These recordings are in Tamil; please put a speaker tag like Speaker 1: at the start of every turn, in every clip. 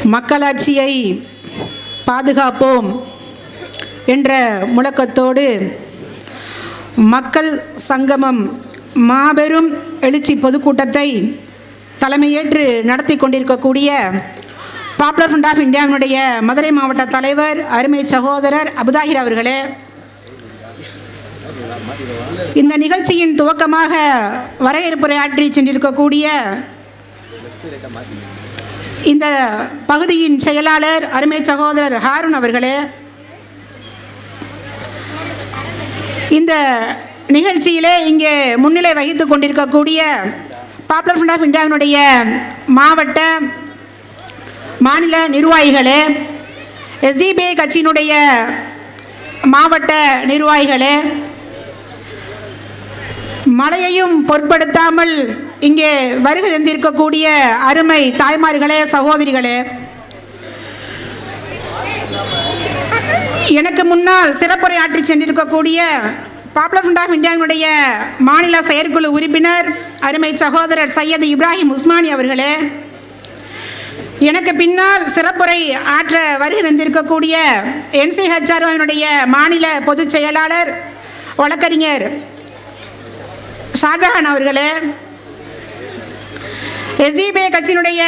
Speaker 1: மக்களாட்சியை பாதுகாப்போம் என்ற முழக்கத்தோடு மக்கள் சங்கமம் மாபெரும் எழுச்சி பொதுக்கூட்டத்தை தலைமையேற்று நடத்தி கொண்டிருக்கக்கூடிய பாப்புலர் ஃப்ரண்ட் ஆஃப் இந்தியாவினுடைய மதுரை மாவட்ட தலைவர் அருமை சகோதரர் அபுதாகிர் அவர்களே இந்த நிகழ்ச்சியின் துவக்கமாக வரவேற்புரையாற்றி சென்றிருக்கக்கூடிய இந்த பகுதியின் செயலாளர் அருமை சகோதரர் ஹாரூன் அவர்களே இந்த நிகழ்ச்சியிலே இங்கே முன்னிலை வகித்து கொண்டிருக்கக்கூடிய பாப்புலர் ஃப்ரண்ட் ஆஃப் இந்தியாவினுடைய மாவட்ட மாநில நிர்வாகிகளே எஸ்டிபிஐ கட்சியினுடைய மாவட்ட நிர்வாகிகளே மழையையும் பொருட்படுத்தாமல் இங்கே வருகை தந்திருக்கக்கூடிய அருமை தாய்மார்களே சகோதரிகளே எனக்கு முன்னால் சிறப்புரை ஆற்றி சென்றிருக்கக்கூடிய பாப்புலர் ஃப்ரண்ட் ஆஃப் இந்தியாவினுடைய மாநில செயற்குழு உறுப்பினர் அருமை சகோதரர் சையது இப்ராஹிம் உஸ்மானி அவர்களே எனக்கு பின்னால் சிறப்புரை ஆற்ற வருகை தந்திருக்கக்கூடிய என்சிஹெச்ஆர்னுடைய மாநில பொதுச் செயலாளர் வழக்கறிஞர் ஷாஜஹான் அவர்களே எஸ்டிபிஐ கட்சியினுடைய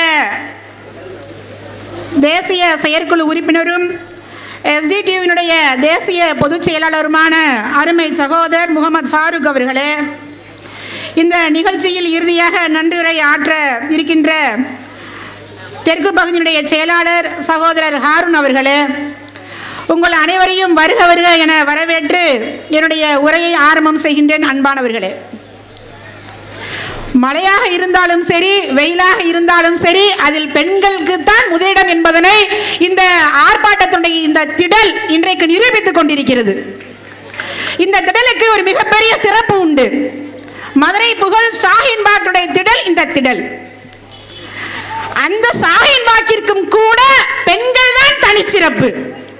Speaker 1: தேசிய செயற்குழு உறுப்பினரும் எஸ்டிடிவினுடைய தேசிய பொதுச் செயலாளருமான அருமை சகோதரர் முகமது ஃபாரூக் அவர்களே இந்த நிகழ்ச்சியில் இறுதியாக நன்றியுரை ஆற்ற இருக்கின்ற தெற்கு பகுதியினுடைய செயலாளர் சகோதரர் ஹாரூன் அவர்களே உங்கள் அனைவரையும் வருக வருக என வரவேற்று என்னுடைய உரையை ஆரம்பம் செய்கின்றேன் அன்பானவர்களே மழையாக இருந்தாலும் சரி வெயிலாக இருந்தாலும் சரி அதில் பெண்களுக்கு தான் முதலிடம் என்பதனை இந்த ஆர்ப்பாட்டத்துடைய இந்த திடல் இன்றைக்கு நிரூபித்துக் கொண்டிருக்கிறது இந்த திடலுக்கு ஒரு மிகப்பெரிய சிறப்பு உண்டு மதுரை புகழ் ஷாஹின் பாக்குடைய திடல் இந்த திடல் அந்த ஷாஹின் பாக்கிற்கும் கூட பெண்கள் தான் தனிச்சிறப்பு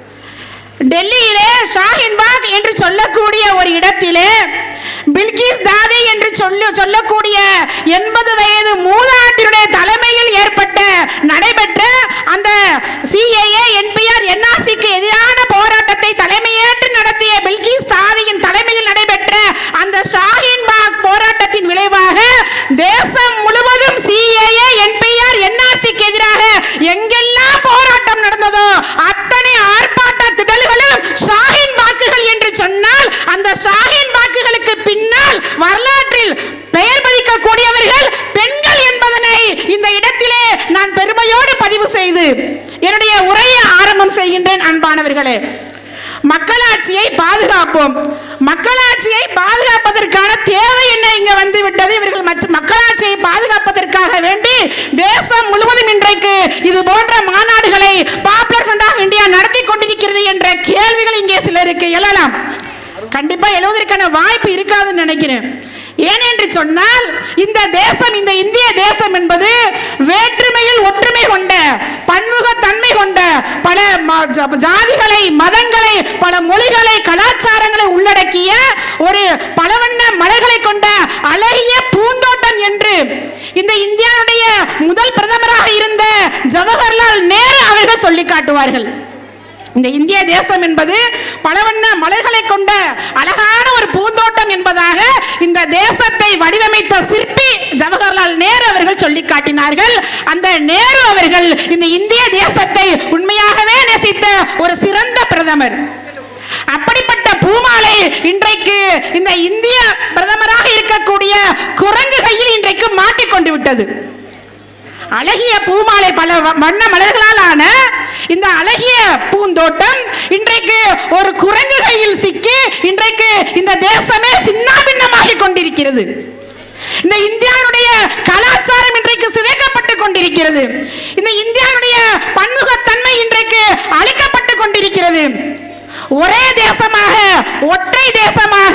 Speaker 1: டெல்லியிலே ஷாஹின் பாக் என்று சொல்லக்கூடிய ஒரு இடத்திலே பில்கிஸ் தாதி என்று சொல்ல சொல்லக்கூடிய எண்பது வயது மூதாட்டினுடைய தலைமையில் ஏற்பட்ட நடைபெற்ற அந்த சிஏஏ என்பிஆர் என்ஆர்சிக்கு எதிரான போராட்டத்தை தலைமையேற்று நடத்திய பில்கிஸ் தாதியின் தலைமையில் நடைபெற்ற அந்த ஷாஹின் பாக் போராட்டத்தின் விளைவாக தேசம் முழுவதும் சிஏஏ என்பிஆர் என்ஆர்சிக்கு எதிராக எங்கெல்லாம் போராட்டம் நடந்ததோ அத்தனை ஆர்ப்பாட்ட திடல்களும் ஷாஹின் பாக்குகள் என்று சொன்னால் அந்த ஷாஹின் பாக்குகளுக்கு பின்னால் வரலாற்றில் பெயர் பதிக்கக்கூடியவர்கள் பெண்கள் என்பதனை இந்த இடத்திலே நான் பெருமையோடு பதிவு செய்து என்னுடைய உரையை ஆரம்பம் செய்கின்றேன் அன்பானவர்களே மக்களாட்சியை பாதுகாப்போம் மக்களாட்சியை பாதுகாப்பதற்கான தேவை என்ன இங்க வந்து விட்டது இவர்கள் மற்ற மக்களாட்சியை பாதுகாப்பதற்காக வேண்டி தேசம் முழுவதும் இன்றைக்கு இது போன்ற மாநாடுகளை பாப்புலர் ஃப்ரண்ட் ஆஃப் இந்தியா நடத்தி கொண்டிருக்கிறது என்ற கேள்விகள் இங்கே சிலருக்கு எழலாம் கண்டிப்பா எழுவதற்கான வாய்ப்பு இருக்காதுன்னு நினைக்கிறேன் ஏனென்று சொன்னால் இந்த தேசம் இந்த இந்திய தேசம் என்பது வேற்றுமையில் ஒற்றுமை கொண்ட பன்முகத்தன்மை கொண்ட பல ம- ஜ- ஜாதிகளை மதங்களை பல மொழிகளை கலாச்சாரங்களை உள்ளடக்கிய ஒரு பலவண்ண மலர்களை கொண்ட அழகிய பூந்தோட்டம் என்று இந்த இந்தியாவுடைய முதல் பிரதமராக இருந்த ஜவஹர்லால் நேரு அவர்கள் சொல்லி காட்டுவார்கள் இந்த இந்திய தேசம் என்பது பலவண்ண மலர்களை கொண்ட அழகான ஒரு பூந்தோட்டம் என்பதாக இந்த தேசத்தை வடிவமைத்த சிற்பி ஜவஹர்லால் நேரு அவர்கள் சொல்லி காட்டினார்கள் அந்த நேரு அவர்கள் இந்த இந்திய தேசத்தை உண்மையாகவே நேசித்த ஒரு சிறந்த பிரதமர் அப்படிப்பட்ட பூமாலை இன்றைக்கு இந்த இந்திய பிரதமராக இருக்கக்கூடிய குரங்கு கையில் இன்றைக்கு மாட்டிக்கொண்டு விட்டது அழகிய பூமாலை பல வ- வண்ண மலர்களால் ஆன இந்த அழகிய பூந்தோட்டம் இன்றைக்கு ஒரு குரங்கு கையில் சிக்கி இன்றைக்கு இந்த தேசமே சின்னாபின்னமாகி கொண்டிருக்கிறது இந்த இந்தியாவுடைய கலாச்சாரம் இன்றைக்கு சிதைக்கப்பட்டு கொண்டிருக்கிறது இந்த இந்தியாவுடைய பன்முகத்தன்மை இன்றைக்கு அழிக்கப்பட்டு கொண்டிருக்கிறது ஒரே தேசமாக ஒற்றை தேசமாக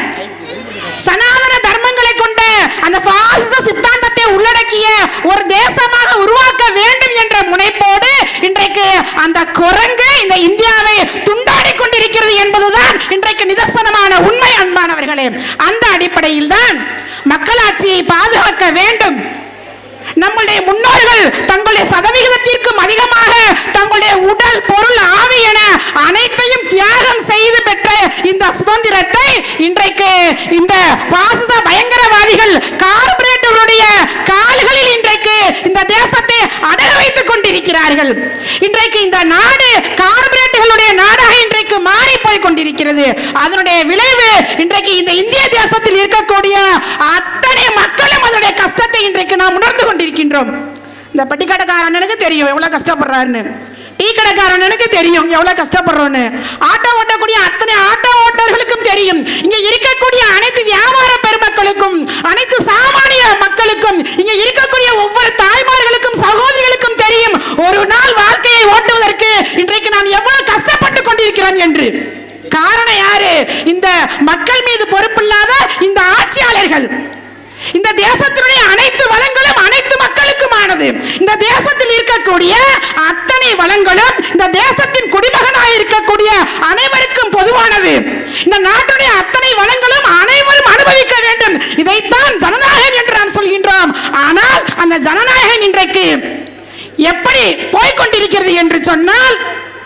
Speaker 1: சனாதன தர்மங்களை கொண்ட அந்த பாசிச சித்தாந்தத்தை உள்ளடக்கிய ஒரு தேசமாக உருவாக்க வேண்டும் என்ற முனைப்போடு இன்றைக்கு அந்த குரங்கு இந்த இந்தியாவை துண்டாடி கொண்டிருக்கிறது என்பதுதான் இன்றைக்கு நிதர்சனமான உண்மை அன்பானவர்களே அந்த அடிப்படையில் தான் மக்களாட்சியை பாதுகாக்க வேண்டும் நம்முடைய முன்னோர்கள் தங்களுடைய சதவிகிதத்திற்கும் அதிகமாக கொண்டிருக்கிறார்கள் இன்றைக்கு இந்த நாடு கார்பரேட்டுகளுடைய நாடாக இன்றைக்கு மாறி போய் கொண்டிருக்கிறது அதனுடைய விளைவு இன்றைக்கு இந்த இந்திய தேசத்தில் இருக்கக்கூடிய அத்தனை மக்களும் அதனுடைய கஷ்டத்தை இன்றைக்கு நாம் உணர்ந்து கொண்டிருக்கின்றோம் இந்த பட்டி கடைக்காரனுக்கு தெரியும் எவ்வளவு கஷ்டப்படுறாருன்னு டீ கடைக்காரனுக்கு தெரியும் எவ்வளவு கஷ்டப்படுறோன்னு ஆட்டோ ஓட்டக்கூடிய அத்தனை ஆட்டோ ஓட்டர்களுக்கும் தெரியும் இங்க இருக்கக்கூடிய அனைத்து வியாபார பெருமக்களுக்கும் அனைத்து சாமானிய மக்களுக்கும் இங்க இருக்கக்கூடிய ஒவ்வொரு தாய்மார்களுக்கும் சகோதரிகளுக்கும் தெரியும் ஒரு நாள் வாழ்க்கையை ஓட்டுவதற்கு இன்றைக்கு நாம் எவ்வளவு கஷ்டப்பட்டு கொண்டிருக்கிறோம் என்று காரணம் யாரு இந்த மக்கள் மீது பொறுப்பில்லாத இந்த ஆட்சியாளர்கள் இந்த தேசத்தினுடைய அனைத்து வளங்களும் அனைத்து மக்களுக்குமானது இந்த தேசத்தில் இருக்கக்கூடிய அத்தனை வளங்களும் இந்த தேசத்தின் குடிமகனாக இருக்கக்கூடிய அனைவருக்கும் பொதுவானது இந்த நாட்டுடைய அத்தனை வளங்களும் அனைவரும் அனுபவிக்க வேண்டும் இதைத்தான் ஜனநாயகம் என்று நாம் சொல்கின்றோம் ஆனால் அந்த ஜனநாயகம் இன்றைக்கு எப்படி போய்க்கொண்டிருக்கிறது என்று சொன்னால்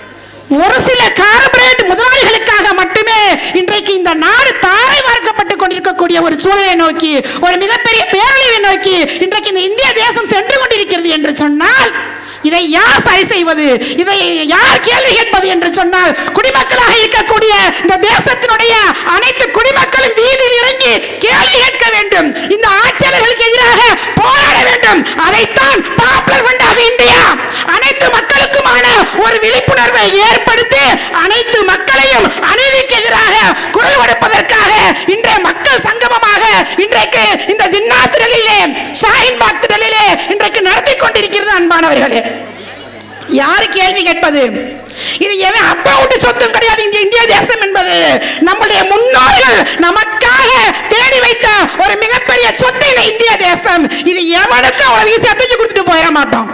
Speaker 1: ஒரு சில கார்பரேட் முதலாளிகளுக்காக மட்டுமே இன்றைக்கு இந்த நாடு தாரை வார்க்கப்பட்டு கொண்டிருக்கக்கூடிய ஒரு சூழலை நோக்கி ஒரு மிகப்பெரிய பேரழிவை நோக்கி இன்றைக்கு இந்த இந்திய தேசம் சென்று கொண்டிருக்கிறது என்று சொன்னால் இதை யார் சரி செய்வது இதை யார் கேள்வி கேட்பது என்று சொன்னால் குடிமக்களாக இருக்கக்கூடிய இந்த தேசத்தினுடைய அனைத்து குடிமக்களும் வீதியில் இறங்கி கேள்வி கேட்க வேண்டும் இந்த ஆட்சியாளர்களுக்கு எதிராக போராட வேண்டும் அதைத்தான் பாப்புலர் ஃப்ரண்ட் ஆஃப் இந்தியா அனைத்து மக்களுக்குமான ஒரு விழிப்புணர்வை ஏற்படுத்தி அனைத்து மக்களையும் அநீதிக்கு எதிராக குரல் கொடுப்பதற்காக இன்றைய மக்கள் சங்கமமாக இன்றைக்கு இந்த ஜின்னா திடலிலே ஷாஹின் பாக் திடலிலே இன்றைக்கு நடத்தி கொண்டிருக்கிறது அன்பானவர்களே யாரு கேள்வி கேட்பது இது எவன் அப்பா விட்டு சொத்தும் கிடையாது இந்த இந்திய தேசம் என்பது நம்முடைய முன்னோர்கள் நமக்காக தேடி வைத்த ஒரு மிகப்பெரிய சொத்து இந்த இந்திய தேசம் இது எவனுக்கும் அவ்வளவு ஈஸியா தூக்கி கொடுத்துட்டு போயிட மாட்டோம்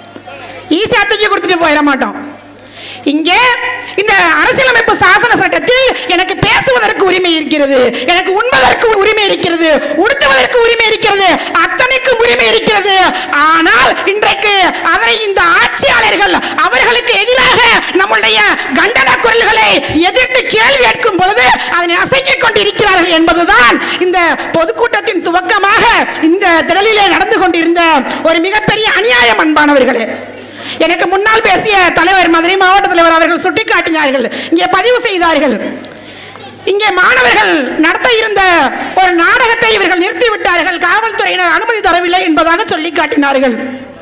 Speaker 1: ஈஸியா தூக்கி கொடுத்துட்டு போயிட மாட்டோம் இங்கே இந்த அரசியலமைப்பு சாசன சட்டத்தில் எனக்கு பேசுவதற்கு உரிமை இருக்கிறது எனக்கு உண்பதற்கு உரிமை இருக்கிறது உடுத்துவதற்கு உரிமை இருக்கிறது அத்தனைக்கும் உரிமை இருக்கிறது ஆனால் இன்றைக்கு அதை இந்த ஆட்சியாளர்கள் அவர்களுக்கு எதிராக நம்முடைய கண்டன குரல்களை எதிர்த்து கேள்வி கேட்கும் பொழுது அதனை அசைக்கிக் கொண்டிருக்கிறார்கள் என்பதுதான் இந்த பொதுக்கூட்டத்தின் துவக்கமாக இந்த திடலிலே நடந்து கொண்டிருந்த ஒரு மிகப்பெரிய அநியாயம் அன்பானவர்களே எனக்கு முன்னால் பேசிய தலைவர் மதுரை மாவட்ட தலைவர் அவர்கள் சுட்டிக்காட்டினார்கள் இங்கே பதிவு செய்தார்கள் இங்கே மாணவர்கள் நடத்த இருந்த ஒரு நாடகத்தை இவர்கள் நிறுத்திவிட்டார்கள் காவல்துறையினர் அனுமதி தரவில்லை என்பதாக சொல்லி காட்டினார்கள்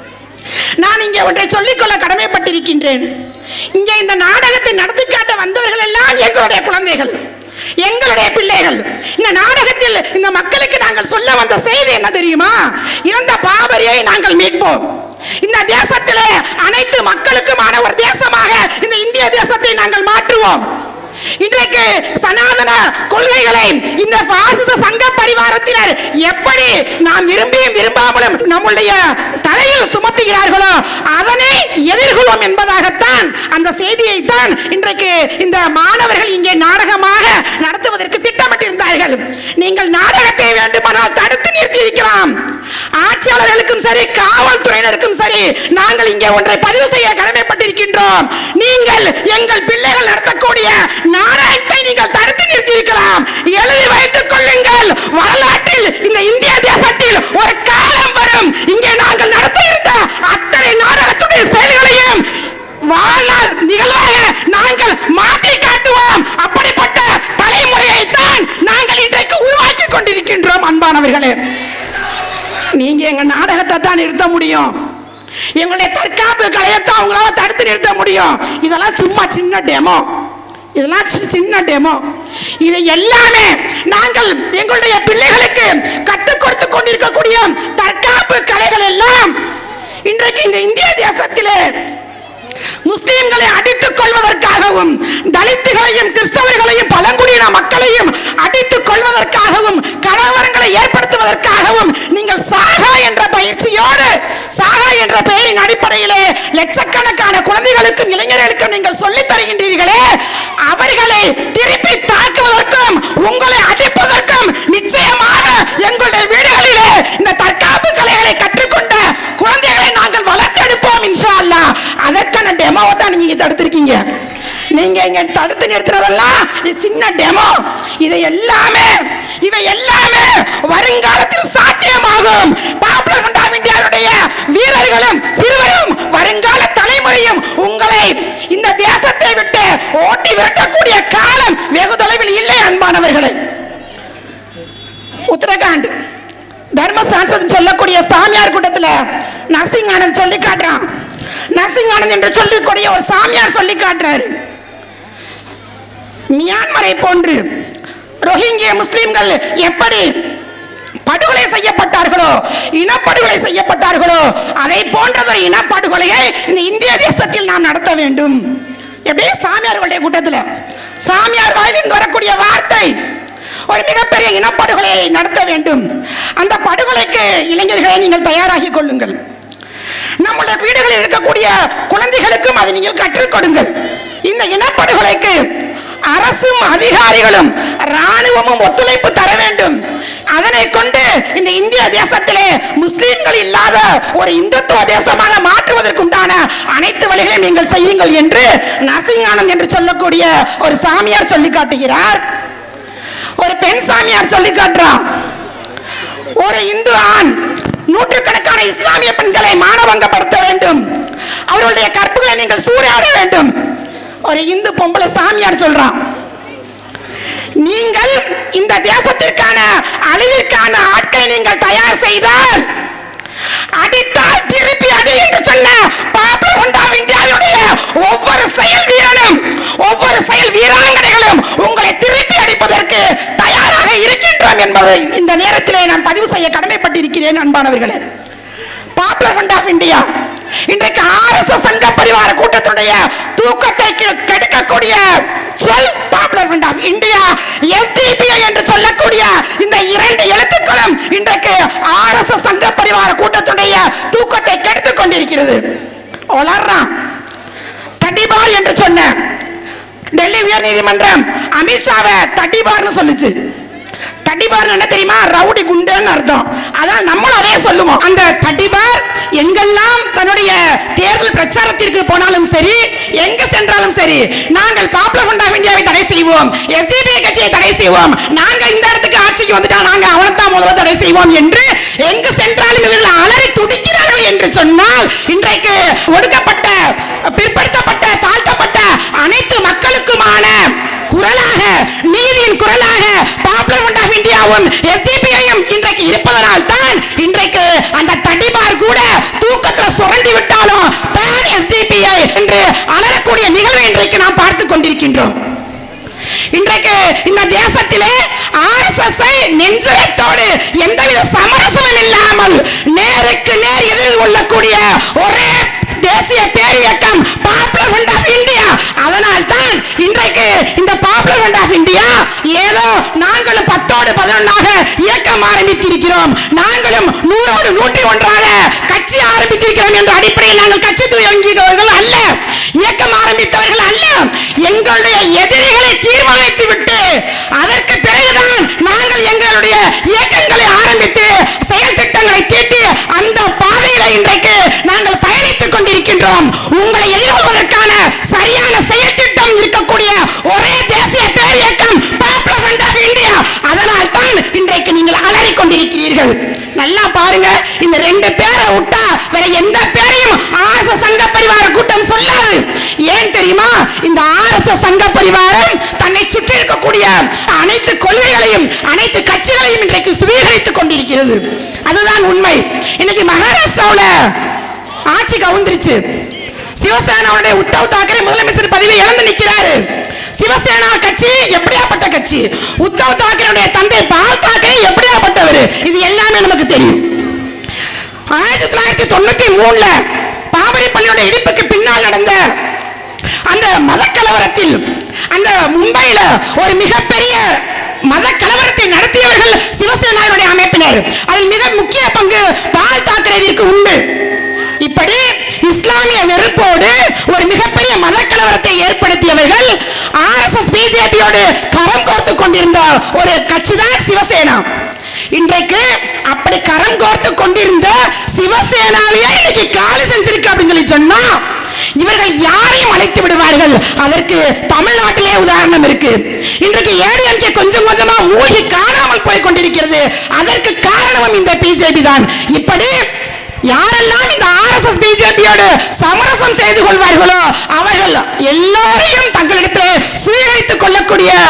Speaker 1: நான் இங்கே ஒன்றை சொல்லிக்கொள்ள கடமைப்பட்டிருக்கின்றேன் இங்கே இந்த நாடகத்தை நடத்தி காட்ட வந்தவர்கள் எல்லாம் எங்களுடைய குழந்தைகள் எங்களுடைய பிள்ளைகள் இந்த நாடகத்தில் இந்த மக்களுக்கு நாங்கள் சொல்ல வந்த செய்தி என்ன தெரியுமா இறந்த பாபரியை நாங்கள் மீட்போம் இந்த தேசத்திலே அனைத்து மக்களுக்குமான ஒரு தேசமாக இந்த இந்திய தேசத்தை நாங்கள் மாற்றுவோம் இன்றைக்கு சனாதன கொள்கைகளை இந்த பாசிச சங்க பரிவாரத்தினர் எப்படி நாம் விரும்பியும் விரும்பாமலும் நம்முடைய தலையில் சுமத்துகிறார்களோ அதனை எதிர்கொள்வோம் என்பதாகத்தான் அந்த செய்தியை தான் இன்றைக்கு இந்த மாணவர்கள் இங்கே நாடகமாக நடத்துவதற்கு திட்டமிட்டிருந்தார்கள் நீங்கள் நாடகத்தை வேண்டுமானால் தடுத்து நிறுத்தி இருக்கலாம் ஆட்சியாளர்களுக்கும் சரி காவல்துறையினருக்கும் சரி நாங்கள் இங்கே ஒன்றை பதிவு செய்ய கடமைப்பட்டிருக்கின்றோம் நீங்கள் எங்கள் பிள்ளைகள் நடத்தக்கூடிய நாடகத்தை நீங்கள் தடுத்து நிறுத்தி இருக்கலாம் எழுதி வைத்துக் கொள்ளுங்கள் வரலாற்றில் இந்த இந்திய தேசத்தில் ஒரு காலம் வரும் இங்கே நாங்கள் நடத்த இருந்த அத்தனை நாடகத்துடைய செயல்களையும் வாழ்நாள் நிகழ்வாக நாங்கள் மாற்றி காட்டுவோம் அப்படிப்பட்ட தலைமுறையை தான் நாங்கள் இன்றைக்கு உருவாக்கி கொண்டிருக்கின்றோம் அன்பானவர்களே நீங்க எங்க நாடகத்தை தான் நிறுத்த முடியும் எங்களுடைய தற்காப்பு கலையத்தான் அவங்களால தடுத்து நிறுத்த முடியும் இதெல்லாம் சும்மா சின்ன டெமோ இதெல்லாம் சி- சின்ன டெமோ இது எல்லாமே நாங்கள் எங்களுடைய பிள்ளைகளுக்கு கற்றுக் கொடுத்து கொண்டிருக்கக்கூடிய தற்காப்பு கலைகள் எல்லாம் இன்றைக்கு இந்த இந்திய தேசத்திலே முஸ்லிம்களை அடித்துக் கொள்வதற்காகவும் தலித்துகளையும் கிறிஸ்தவர்களையும் பழங்குடியின மக்களையும் அடித்துக் கொள்வதற்காகவும் கலவரங்களை ஏற்படுத்துவதற்காகவும் நீங்கள் சாகா என்ற பயிற்சியோடு சாகா என்ற பெயரின் அடிப்படையிலே லட்சக்கணக்கான குழந்தைகளுக்கும் இளைஞர்களுக்கும் நீங்கள் சொல்லித் தருகின்றீர்களே அவர்களை திருப்பி தாக்குவதற்கும் உங்களை அடிப்பதற்கும் நிச்சயமாக எங்களுடைய வீடுகளிலே இந்த தற்காப்பு கலைகளை கற்றுக்கொண்ட குழந்தைகளை நாங்கள் வளர்த்தெடுப்போம் இன்ஷா அல்லாஹ் அதற்கான டெமோவை தான் நீங்க தடுத்திருக்கீங்க நீங்க இங்க தடுத்து நிறுத்துறதெல்லாம் இது சின்ன டெமோ இதை எல்லாமே இவை எல்லாமே வருங்காலத்தில் சாத்தியமாகும் பாப்புலர் ஃப்ரண்ட் ஆஃப் இந்தியாவுடைய வீரர்களும் சிறுவரும் வருங்கால
Speaker 2: தேசத்தை விட்டு ஓட்டி விரட்டக்கூடிய காலம் வெகு தொலைவில் இல்லை அன்பானவர்களே உத்தரகாண்ட் தர்ம சான்சத் சொல்லக்கூடிய சாமியார் கூட்டத்துல நரசிங் ஆனந்த் சொல்லி காட்டுறான் நரசிங் ஆனந்த் என்று சொல்லக்கூடிய ஒரு சாமியார் சொல்லி காட்டுறாரு மியான்மரை போன்று ரோஹிங்கிய முஸ்லிம்கள் எப்படி படுகொலை செய்யப்பட்டார்களோ இனப்படுகொலை செய்யப்பட்டார்களோ அதை போன்றதொரு இனப்படுகொலையை இந்த இந்திய தேசத்தில் நாம் நடத்த வேண்டும் எப்படியே சாமியார்களுடைய கூட்டத்தில் சாமியார் வாயிலிருந்து வரக்கூடிய வார்த்தை ஒரு மிகப்பெரிய இனப்படுகொலையை நடத்த வேண்டும் அந்த படுகொலைக்கு இளைஞர்களை நீங்கள் தயாராகிக் கொள்ளுங்கள் நம்முடைய வீடுகளில் இருக்கக்கூடிய குழந்தைகளுக்கும் அதை நீங்கள் கற்றுக் கொடுங்கள் இந்த இனப்படுகொலைக்கு அரசும் அதிகாரிகளும் ராணுவமும் ஒத்துழைப்பு தர வேண்டும் அதனை கொண்டு இந்த இந்திய தேசத்திலே முஸ்லிம்கள் இல்லாத ஒரு இந்துத்துவ தேசமாக மாற்றுவதற்குண்டான அனைத்து வழிகளையும் நீங்கள் செய்யுங்கள் என்று நரசிங் ஆனந்த் என்று சொல்லக்கூடிய ஒரு சாமியார் சொல்லி காட்டுகிறார் ஒரு பெண் சாமியார் சொல்லி காட்டுறான் ஒரு இந்து ஆண் நூற்றுக்கணக்கான இஸ்லாமிய பெண்களை மானவங்கப்படுத்த வேண்டும் அவர்களுடைய கற்புகளை நீங்கள் சூறையாட வேண்டும் ஒரு இந்து பொம்பளை சாமியார் சொல்றான் நீங்கள் இந்த தேசத்திற்கான அழிவிற்கான ஆட்களை நீங்கள் தயார் செய்தால் அடித்தால் திருப்பி அடி என்று சொன்ன பாபு ஹோண்டா இந்தியாவுடைய ஒவ்வொரு செயல் வீரனும் ஒவ்வொரு செயல் வீராங்கனைகளும் உங்களை திருப்பி அடிப்பதற்கு தயாராக இருக்கின்றோம் என்பதை இந்த நேரத்திலே நான் பதிவு செய்ய கடமைப்பட்டிருக்கிறேன் அன்பானவர்களே பாப்புலர் ஃப்ரண்ட் ஆஃப் இந்தியா இன்றைக்கு ஆர்எஸ்எஸ் சங்க பரிவார கூட்டத்துடைய தூக்கத்தை கெ- கெடுக்கக்கூடிய சொல் Popular Front of India SDPI என்று சொல்லக்கூடிய இந்த இரண்டு எழுத்துக்களும் இன்றைக்கு ஆர்எஸ்எஸ் சங்க பரிவார கூட்டத்துடைய தூக்கத்தை கெடுத்துக் கொண்டிருக்கிறது வளர்றான் தடிபார் என்று சொன்ன டெல்லி உயர் நீதிமன்றம் அமித்ஷாவை தடிபார்னு சொல்லுச்சு தடிபார் என்ன தெரியுமா ரவுடி குண்டுன்னு அர்த்தம் அதான் நம்மளும் அதே சொல்லுவோம் அந்த தடிபார் எங்கெல்லாம் தன்னுடைய தேர்தல் பிரச்சாரத்திற்கு போனாலும் சரி எங்க சென்றாலும் சரி நாங்கள் பாப்புலர் ஃப்ரண்ட் ஆஃப் இந்தியாவை தடை செய்வோம் எஸ்டிபி கட்சியை தடை செய்வோம் நாங்க இந்த இடத்துக்கு ஆட்சிக்கு வந்துட்டா நாங்க அவனைத்தான் முதல்ல தடை செய்வோம் என்று எங்கு சென்றாலும் இவர்கள் அலறி துடிக்கிறார்கள் என்று சொன்னால் இன்றைக்கு ஒடுக்கப்பட்ட பிற்படுத்தப்பட்ட தாழ்த்தப்பட்ட அனைத்து மக்களுக்குமான குரலாக நீதியின் குரலாக பாப்புலர் ஃப்ரண்ட் ஆஃப் இந்தியாவும் எஸ்டிபிஐயும் இன்றைக்கு இருப்பதனால் தான் இன்றைக்கு அந்த தடிபார் கூட தூக்கத்துல சுரண்டி விட்டாலும் பேன் எஸ்டிபிஐ என்று அலறக்கூடிய நிகழ்வை இன்றைக்கு நாம் பார்த்து கொண்டிருக்கின்றோம் இன்றைக்கு இந்த தேசத்திலே ஆர்எஸ்எஸ் நெஞ்சத்தோடு எந்தவித சமரசமும் இல்லாமல் நேருக்கு நேர் எதிர்கொள்ளக்கூடிய ஒரே தேசிய பேரியக்கம் பாப்புலர் ஃப்ரண்ட் ஆஃப் இந்தியா அதனால் தான் இன்றைக்கு இந்த பாப்புலர் ஃப்ரண்ட் ஆஃப் இந்தியா ஏதோ நாங்களும் பத்தோடு பதினொன்றாக இயக்கம் ஆரம்பித்திருக்கிறோம் நாங்களும் நூறோடு நூற்றி ஒன்றாக கட்சி ஆரம்பித்திருக்கிறோம் என்ற அடிப்படையில் நாங்கள் கட்சி துவங்கியவர்கள் அல்ல இயக்கம் ஆரம்பித்தவர்கள் அல்ல எங்களுடைய எதிரிகளை தீர்மானித்து விட்டு அதற்கு பிறகுதான் நாங்கள் எங்களுடைய இயக்கங்களை ஆரம்பித்து செயல் திட்டங்களை தீட்டி அந்த பாதையில இன்றைக்கு நாங்கள் பயணித்துக் கொண்டிருக்கின்றோம் உங்களை எதிர்கொள்வதற்கான சரியான செயல் திட்டம் இருக்கக்கூடிய ஒரே தேசிய பேரியக்கம் பாப்புலர் ஃப்ரண்ட் ஆஃப் இந்தியா அதனால் தான் இன்றைக்கு நீங்கள் அலறிக் கொண்டிருக்கிறீர்கள் நல்லா பாருங்க இந்த ரெண்டு பேரை விட்டா வேற எந்த பேரையும் ஆர்எஸ்எஸ் சங்க பரிவார கூட்டம் சொல்லாது ஏன் தெரியுமா இந்த ஆர்எஸ்எஸ் சங்க பரிவாரம் தன்னை சுற்றி இருக்கக்கூடிய அனைத்து கொள்கைகளையும் அனைத்து கட்சிகளையும் இன்றைக்கு சுவீகரித்துக் கொண்டிருக்கிறது அதுதான் உண்மை இன்னைக்கு மகாராஷ்டிராவுல ஆட்சி கவுந்துருச்சு சிவசேனாவுடைய உத்தவ் தாக்கரே முதலமைச்சர் பதவி இழந்து நிற்கிறாரு சிவசேனா கட்சி எப்படியாப்பட்ட கட்சி உத்தவ் தாக்கரேவுடைய தந்தை பால் தாக்கரே எப்படியாப்பட்டவர் இது எல்லாமே நமக்கு தெரியும் ஆயிரத்தி தொள்ளாயிரத்தி தொண்ணூத்தி மூணுல பாபரி பள்ளியோட இடிப்புக்கு பின்னால் நடந்த அந்த மத கலவரத்தில் அந்த மும்பையில ஒரு மிகப்பெரிய மத கலவரத்தை நடத்தியவர்கள் சிவசேனாவுடைய அமைப்பினர் அதில் மிக முக்கிய பங்கு பால் தாக்கரேவிற்கு உண்டு இப்படி இஸ்லாமிய வெறுப்போடு ஒரு மிகப்பெரிய மத கலவரத்தை ஏற்படுத்தியவர்கள் ஆர்எஸ்எஸ் பிஜேபியோடு கரம் கோர்த்து கொண்டிருந்த ஒரு கட்சி தான் சிவசேனா இன்றைக்கு அப்படி கரம் கோர்த்து கொண்டிருந்த சிவசேனாவையே இன்னைக்கு காலி செஞ்சிருக்கு அப்படின்னு சொல்லி சொன்னா இவர்கள் யாரையும் அழைத்து விடுவார்கள் அதற்கு தமிழ்நாட்டிலே உதாரணம் இருக்கு இன்றைக்கு ஏடிஎம்கே கொஞ்சம் கொஞ்சமா மூழ்கி காணாமல் போய் கொண்டிருக்கிறது அதற்கு காரணமும் இந்த பிஜேபி தான் இப்படி யாரெல்லாம் இந்த ஆர்எஸ்எஸ் பிஜேபியோடு சமரசம் செய்து கொள்வார்களோ அவர்கள் எல்லா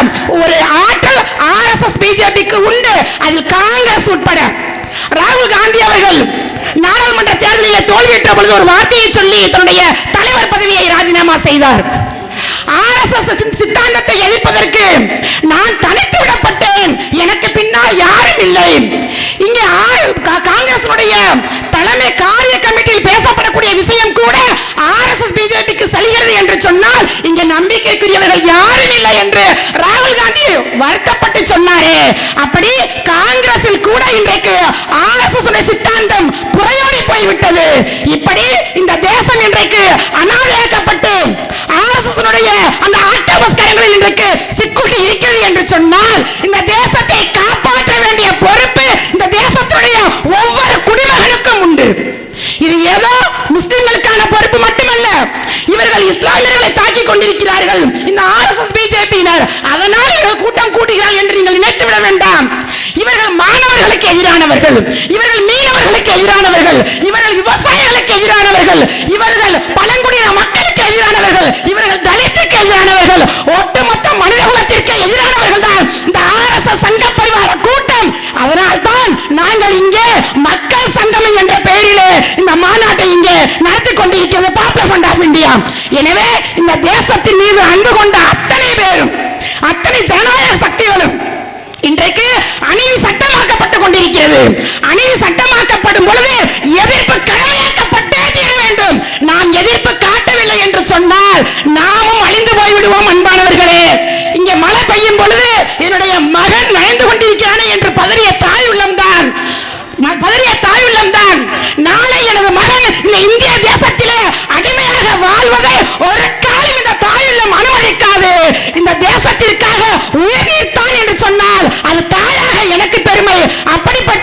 Speaker 2: ஒரு ஆற்றல் ஆர்எஸ்எஸ் பிஜேபிக்கு உண்டு அதில் காங்கிரஸ் உட்பட ராகுல் காந்தி அவர்கள் நாடாளுமன்ற தேர்தலில் தோல்வியுற்ற பொழுது ஒரு வார்த்தையை சொல்லி தன்னுடைய தலைவர் பதவியை ராஜினாமா செய்தார் ஆர்எஸ்எஸ் சித்தாந்தத்தை எதிர்ப்பதற்கு நான் தனித்து விடப்பட்டேன் எனக்கு பின்னால் யாரும் இல்லை இங்கே ஆ- கா- காங்கிரசினுடைய தலைமை காரிய கமிட்டியில் பேசப்படக்கூடிய விஷயம் கூட ஆர்எஸ்எஸ் பிஜேபிக்கு செல்கிறது என்று சொன்னால் இங்கே நம்பிக்கைக்குரியவர்கள் யாரும் இல்லை என்று ராகுல் காந்தி வருத்தப்பட்டு சொன்னாரே அப்படி காங்கிரஸில் கூட இன்றைக்கு ஆர்எஸ்எஸ் சித்தாந்தம் புறையோடி போய்விட்டது இப்படி இந்த தேசம் இன்றைக்கு அனாதையாக்கப்பட்டு ஆர்எஸ்எஸ் அந்த ஆட்டோபஸ் கரங்களில் இன்றைக்கு சிக்குண்டு இருக்கிறது என்று சொன்னால் இந்த தேசத்தை காப்பாற்ற வேண்டிய பொறுப்பு இந்த தேசத்துடைய ஒவ்வொரு குடிமகனுக்கும் உண்டு இது ஏதோ முஸ்லிம்களுக்கான பொறுப்பு மட்டுமல்ல இவர்கள் இஸ்லாமியர்களை தாக்கிக் கொண்டிருக்கிறார்கள் இந்த ஆர்எஸ்எஸ் பிஜேபியினர் அதனால் இவர்கள் கூட்டம் கூட்டுகிறார்கள் என்று நீங்கள் நினைத்து விட வேண்டாம் இவர்கள் மாணவர்களுக்கு எதிரானவர்கள் இவர்கள் மீனவர்களுக்கு எதிரானவர்கள் இவர்கள் விவசாயிகளுக்கு எதிரானவர்கள் இவர்கள் பழங்குடியின மக்களுக்கு எதிரானவர்கள் இவர்கள் தலித்துக்கு எதிரானவர்கள் ஒட்டுமொத்த மனிதகுலத்திற்கு எதிரானவர்கள் தான் இந்த ஆர்எஸ்எஸ் சங்க பரிவார கூட்டம் அதனால் தான் நாங்கள் இங்கே மக்கள் சங்கமம் என்ற பெயரிலே இந்த மாநாட்டை இங்கே நடத்தி கொண்டிருக்கிறது பாப்புலர் ஃபண்ட் ஆஃப் இந்தியா எனவே இந்த தேசத்தின் மீது அன்பு கொண்ட அத்தனை பேரும் அத்தனை ஜனநாயக சக்திகளும் இன்றைக்கு அநீதி சட்டமாக்கப்பட்டு கொண்டிருக்கிறது அநீதி சட்டமாக்கப்படும் பொழுது எதிர்ப்பு கடமையாக்கப்பட்டே தீர வேண்டும் நாம் எதிர்ப்பு காட்டவில்லை என்று சொன்னால் நாமும் அழிந்து போய்விடுவோம் அன்பானவர்களே இங்கே மழை பெய்யும் பொழுது என்னுடைய மகன் நனைந்து கொண்டிருக்கிறானே என்று பதறிய தாய் உள்ளம்தான் ம- பதறிய தாய் உள்ளம்தான் நாளை எனது மகன் இந்த இந்திய தேசத்திலே அடிமையாக வாழ்வதை ஒரு காலம் இந்த தாயுள்ளம் அனுமதிக்காது இந்த தேசத்திற்காக உயிர் நீர்த்தான் என்று சொன்னால் அது தாயாக எனக்கு பெருமை அப்படிப்பட்ட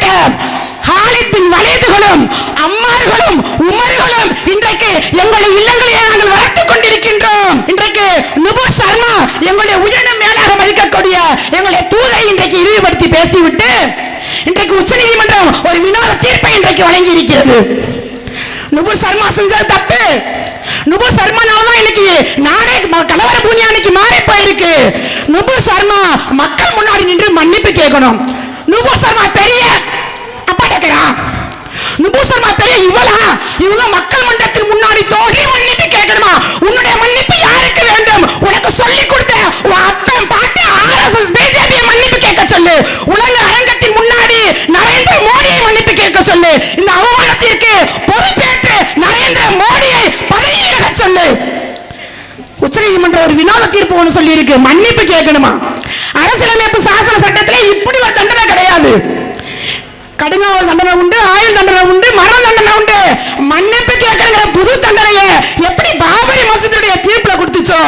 Speaker 2: ஹாலித் பின் வலிதுகளும் அம்மார்களும் உமர்களும் இன்றைக்கு எங்களுடைய இல்லங்களிலே நாங்கள் வளர்த்துக் கொண்டிருக்கின்றோம் இன்றைக்கு நுபுர் சர்மா எங்களுடைய உயிரினம் மேலாக மதிக்கக்கூடிய எங்களுடைய தூதை இன்றைக்கு இழிவுபடுத்தி பேசிவிட்டு இன்றைக்கு உச்சநீதிமன்றம் ஒரு வினோத தீர்ப்பை இன்றைக்கு வழங்கி இருக்கிறது நுபுர் சர்மா செஞ்சது தப்பு நுபுர் சர்மானால தான் இன்னைக்கு நாடே ம- கலவர பூமி அன்னைக்கு மாறி போயிருக்கு நுபுர் சர்மா மக்கள் முன்னாடி நின்று மன்னிப்பு கேட்கணும் நுபுர் சர்மா பெரிய அப்பாட்டக்கரா நுபுர் சர்மா பெரிய இவளா இவங்க மக்கள் மன்றத்தின் முன்னாடி தோன்றி மன்னிப்பு கேட்கணுமா உன்னுடைய மன்னிப்பு யாருக்கு வேண்டும் உனக்கு சொல்லி கொடுத்த உன் அப்பன் பாட்டு ஆர்எஸ்எஸ் பிஜேபி மன்னிப்பு கேட்க சொல்லு உலக அரங்கத்தின் முன்னாடி நரேந்திர மோடியை மன்னிப்பு கேட்க சொல்லு இந்த அவமானத்திற்கு பொறுப்பேற்று நரேந்திர மோடியை பதவி விலக சொல்லு உச்சநீதிமன்றம் ஒரு வினோத தீர்ப்பு ஒன்று சொல்லி இருக்கு மன்னிப்பு கேட்கணுமா அரசியலமைப்பு சாசன சட்டத்திலே இப்படி ஒரு தண்டனை கிடையாது கடுங்காவல் தண்டனை உண்டு ஆயுள் தண்டனை உண்டு மரண தண்டனை உண்டு மன்னிப்பு கேட்கணுங்கிற புது தண்டனையை எப்படி பாபரி மசூதியுடைய தீர்ப்புல கொடுத்துச்சோ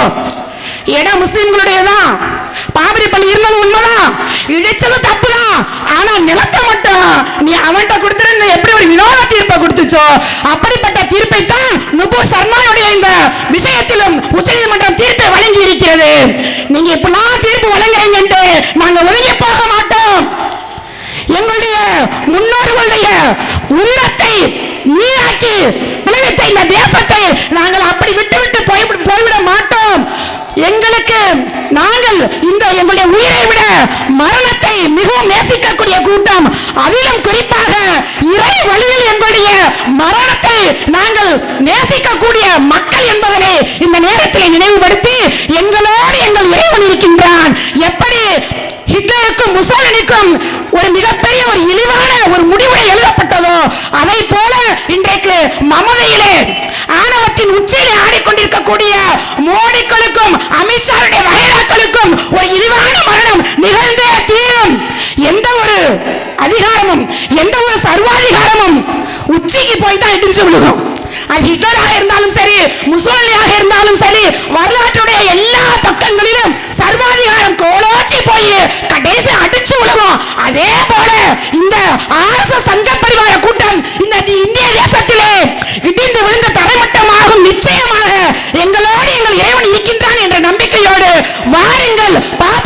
Speaker 2: இடம் முஸ்லிம்களுடையதான் பாபரி பள்ளி இருந்தது உண்மைதான் இடிச்சது தப்புதான் ஆனா நிலத்தை மட்டும் நீ அவன்கிட்ட கொடுத்துரு எப்படி ஒரு வினோத தீர்ப்பை கொடுத்துச்சோ அப்படிப்பட்ட தீர்ப்பை தான் நுபுர் சர்மாவுடைய இந்த விஷயத்திலும் உச்சநீதிமன்றம் தீர்ப்பை வழங்கி இருக்கிறது நீங்க இப்பெல்லாம் தீர்ப்பு வழங்குறீங்கன்ட்டு நாங்க ஒதுங்கி போக மாட்டோம் எங்களுடைய முன்னோர்களுடைய உள்ளத்தை நீராக்கி விளைவித்த இந்த தேசத்தை நாங்கள் அப்படி விட்டு விட்டு போய் போய்விட மாட்டோம் எங்களுக்கு நாங்கள் இந்த எங்களுடைய உயிரை விட மரணத்தை மிகவும் நேசிக்கக்கூடிய கூட்டம் அதிலும் குறிப்பாக இறை வழியில் எங்களுடைய மரணத்தை நாங்கள் நேசிக்கக்கூடிய மக்கள் என்பதனை இந்த நேரத்தில் நினைவுபடுத்தி எங்களோடு எங்கள் இறைவன் இருக்கின்றான் எப்படி ஹிட்லருக்கும் முசோலினிக்கும் ஒரு மிகப்பெரிய ஒரு இழிவான ஒரு முடிவுரை எழுதப்பட்டதோ அதை போல இன்றைக்கு மமதையிலே ஆணவத்தின் உச்சியிலே ஆடிக்கொண்டிருக்கக்கூடிய மோடிக்களுக்கும் அமித்ஷாவுடைய வகைராக்களுக்கும் ஒரு இழிவான மரணம் நிகழ்ந்தே தீரும் எந்த ஒரு அதிகாரமும் எந்த ஒரு சர்வாதிகாரமும் உச்சிக்கு போய் தான் இடிஞ்சு விழுகும் அது ஹிட்லராக இருந்தாலும் சரி முசோலினியாக இருந்தாலும் சரி வரலாற்றுடைய எல்லா பக்கங்களிலும் சர்வாதிகாரம் கோலோச்சி போய் கடைசி அடிச்சு விழுகும் அதே போல இந்த ஆர்எஸ்எஸ் சங்க பரிவார கூட்டம் இந்த தி- இந்திய தேசத்திலே இடிந்து விழுந்த தரைமட்டமாகும் நிச்சயமாக எங்களோடு எங்கள் இறைவன் இருக்கின்றான் என்ற நம்பிக்கையோடு வாருங்கள் பா